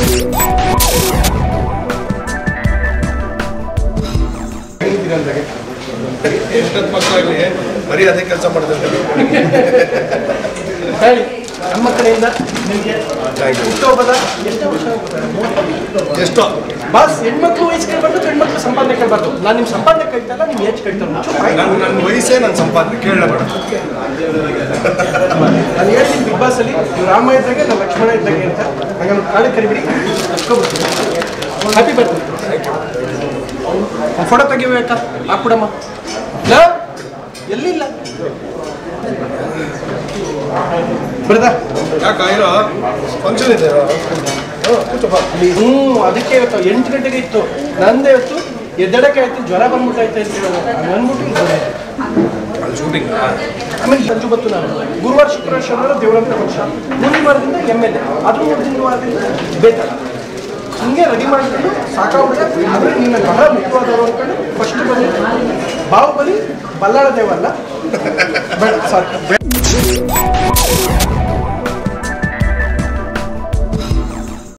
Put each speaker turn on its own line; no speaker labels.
ಎಷ್ಟೊತ್ತು ಮಕ್ಕಳಾಗಲಿ ಬರೀ ಅದೇ ಕೆಲಸ ಮಾಡ್ತಾರೆ
ಹೇಳಿ ನಮ್ಮ ಕಡೆಯಿಂದ ನಿಮಗೆ ಹುಟ್ಟುಹಬ್ಬದ ಎಷ್ಟೋ ವರ್ಷ
ಎಷ್ಟೋ
ಬಾಸ್ ಹೆಣ್ಮಕ್ಳು ವಯಸ್ಸು ಕೇಳಬಾರ್ದು ಹೆಣ್ಮಕ್ಳು ಸಂಪಾದನೆ ಕೇಳಬಾರ್ದು ನಾನು ನಿಮ್ಮ ಸಂಪಾದನೆ ಕೇಳ್ತಲ್ಲ ನಿಮ್ಮ ಏಜ್ ಕೇಳ್ತಾರೆ
ನನ್ನ ನನ್ನ ವಯಸ್ಸೇ ನನ್ನ ಸಂಪಾದನೆ ಕೇಳಬೇಡ
ನಾನು ಹೇಳ್ತೀನಿ ಬಿಗ್ ಬಾಸ್ ಅಲ್ಲಿ ನೀವು ರಾಮ ಇದ್ದಾಗೆ ನಾನು ಲಕ್ಷ್ಮಣ ಇದ್ದಾಗೆ ಅಂತ ನಂಗೆ ಒಂದು ಕಾಳಿ ಕರಿಬಿಡಿ ಹಚ್ಕೊಬಿಡ್ತೀನಿ ಹ್ಯಾಪಿ ಬರ್ತೀನಿ ಫೋಟೋ ತೆಗಿಬೇಕಾ ಹಾಕ್ಬಿಡಮ್ಮ ಇಲ್ಲ ಎಲ್ಲಿಲ್ಲ ಬರ್ದಾ
ಯಾಕೆ ಇರೋ ಫಂಕ್ಷನ್ ಇದೆ ಹ್ಞೂ ಕೂತಪ್ಪ
ಹ್ಞೂ ಅದಕ್ಕೆ ಇವತ್ತು ಎಂಟು ಗಂಟೆಗೆ ಇತ್ತು ನಂದೇ ಇವತ್ತು ಎದ್ದಡಕ್ಕೆ ಆಯ್ತು ಜ್ವರ ಬಂದ್ಬಿಟ್ಟೈತೆ ಅಂತ ಹೇಳೋದು ಅಂದ್ಬಿಟ್ಟು ಇಲ್ಲಿ ಬಂದೆ.
ಅಲ್ಲಿ ಶೂಟಿಂಗ್
ಆಮೇಲೆ ಸಂಜು ಬತ್ತು ನಾನು ಗುರುವಾರ ಶುಕ್ರವಾರ ಶನಿವಾರ ದೇವರಂತ ಪಕ್ಷ ಮುಂದಿನ ವಾರದಿಂದ ಎಮ್ ಎಲ್ ಎ ಅದು ಮುಂದಿನ ವಾರದಿಂದ ಬೇತಾಳ ಹಿಂಗೆ ರೆಡಿ ಮಾಡಿಕೊಂಡು ಸಾಕಾಗ್ಬಿಟ್ಟೆ ಆದರೆ ನಿನ್ನ ಬಹಳ ಮುಖ್ಯವಾದವರು ಅಂದ್ಕೊಂಡು ಫಸ್ಟ್ ಬಂದು ಬಾಹುಬಲಿ ಬಲ್ಲಾಳ ದೇವಲ್ಲ ಬೇಡ ಸಾಕು